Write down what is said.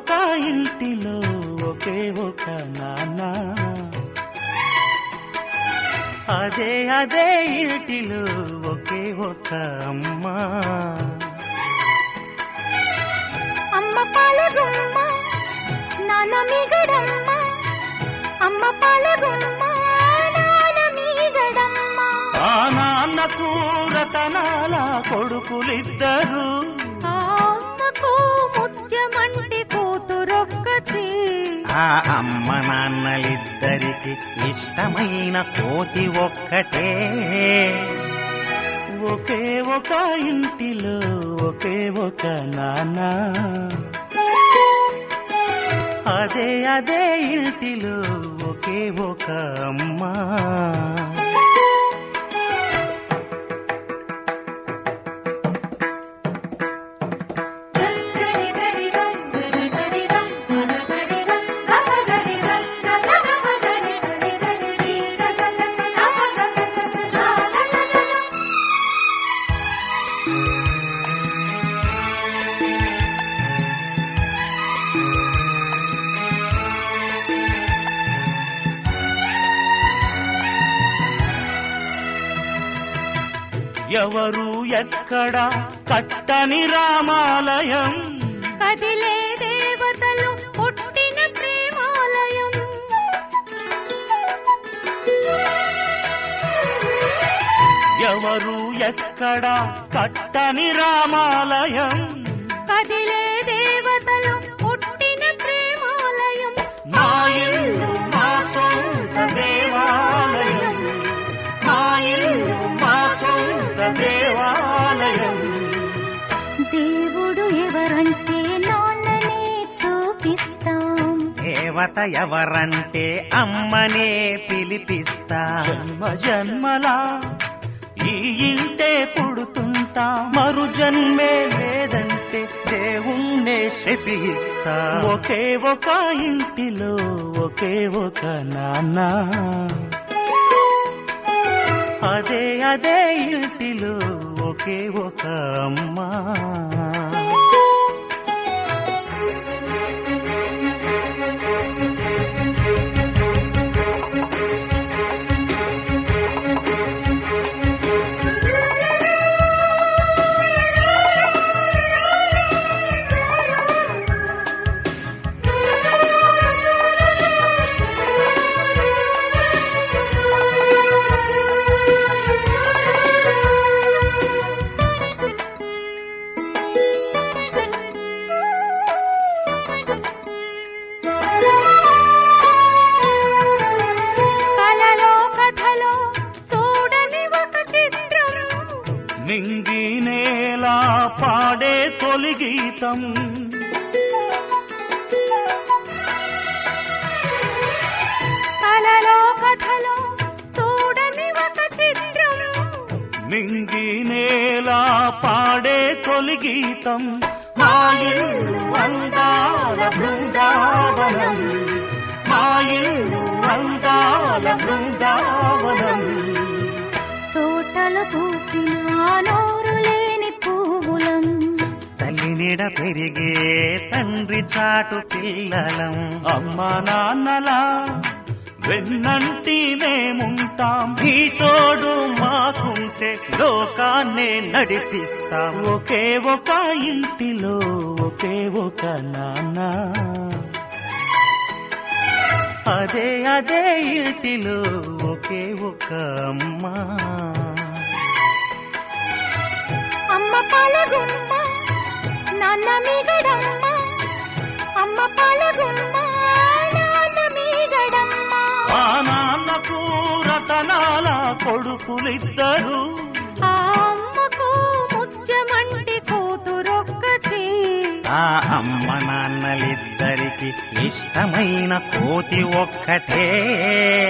ఒక ఇంటిలో ఒకే ఒక నాన్న అదే అదే ఇంటిలో ఒకే ఒక అమ్మ అమ్మ పాలగుమ్మ నాన్న మీగడమ్మ అమ్మ పాలగుమ్మ నాన్న మీగడమ్మ ఆ నాన్న కూరతనాల కొడుకులిద్దరు ఆ అమ్మకు ముత్యమంటి కూతురొక్కతి ఆ అమ్మ నాన్నలిద్దరికి ఇష్టమైన కోతి ఒక్కటే ఒకే ఒక ఇంటిలో ఒకే ఒక నాన్న అదే అదే ఇంటిలో ఒకే ఒక అమ్మ ఎవరు ఎక్కడ కట్టని రామాలయం కదిలే దేవతలు పుట్టిన ప్రేమాలయం ఎవరు ఎక్కడ కట్టని రామాలయం కదిలే దేవతలు పుట్టిన ప్రేమాలయం మా ఇల్లు మా సొంత దేవాలయం మా ఇల్లు మా సొంత దేవాలయం దేవుడు ఎవరంటే నాన్ననే చూపిస్తాం దేవత ఎవరంటే అమ్మనే పిలిపిస్తా జన్మ జన్మలా ఈ ఇంటే పుడుతుంటా మరు జన్మే లేదంటే దేవుణ్ణే శపిస్తా ఒకే ఒక ఇంటిలో ఒకే ఒక నాన్న అదే అదే ఇంటిలో ఒకే ఒక అమ్మ కలలో కథలో చూడని ఒక చిత్రం నింగి నేలా పాడే తొలి గీతం కలలో కథలో చూడని ఒక చిత్రం నింగి నేలా పాడే తొలి గీతం మా ఇల్లు అందాల బృందావనం మా ఇల్లు అందాల బృందావనం తోటలు పూసిన నోరు లేని పువ్వులం తల్లి నీడ పెరిగే తండ్రి చాటు పిల్లలం అమ్మ నాన్నలా వెన్నంటి మేముంటాం ఈ తోడు మాకుంటే లోకాన్నే నడిపిస్తాం ఒకే ఒక ఇంటిలో ఒకే ఒక నాన్న అదే అదే ఇంటిలో ఒకే ఒక అమ్మ అమ్మ పాలగుమ్మ నాన్న మీగడమ్మ అమ్మ పాలగుమ్మ నాన్న మీగడమ్మ ఆ నాన్నకు రతనాల కొడుకులిద్దరు ఆ అమ్మకు ముత్యమంటి కూతురొక్కతి ఆ అమ్మ నాన్నలిద్దరికి ఇష్టమైన కోతి ఒక్కటే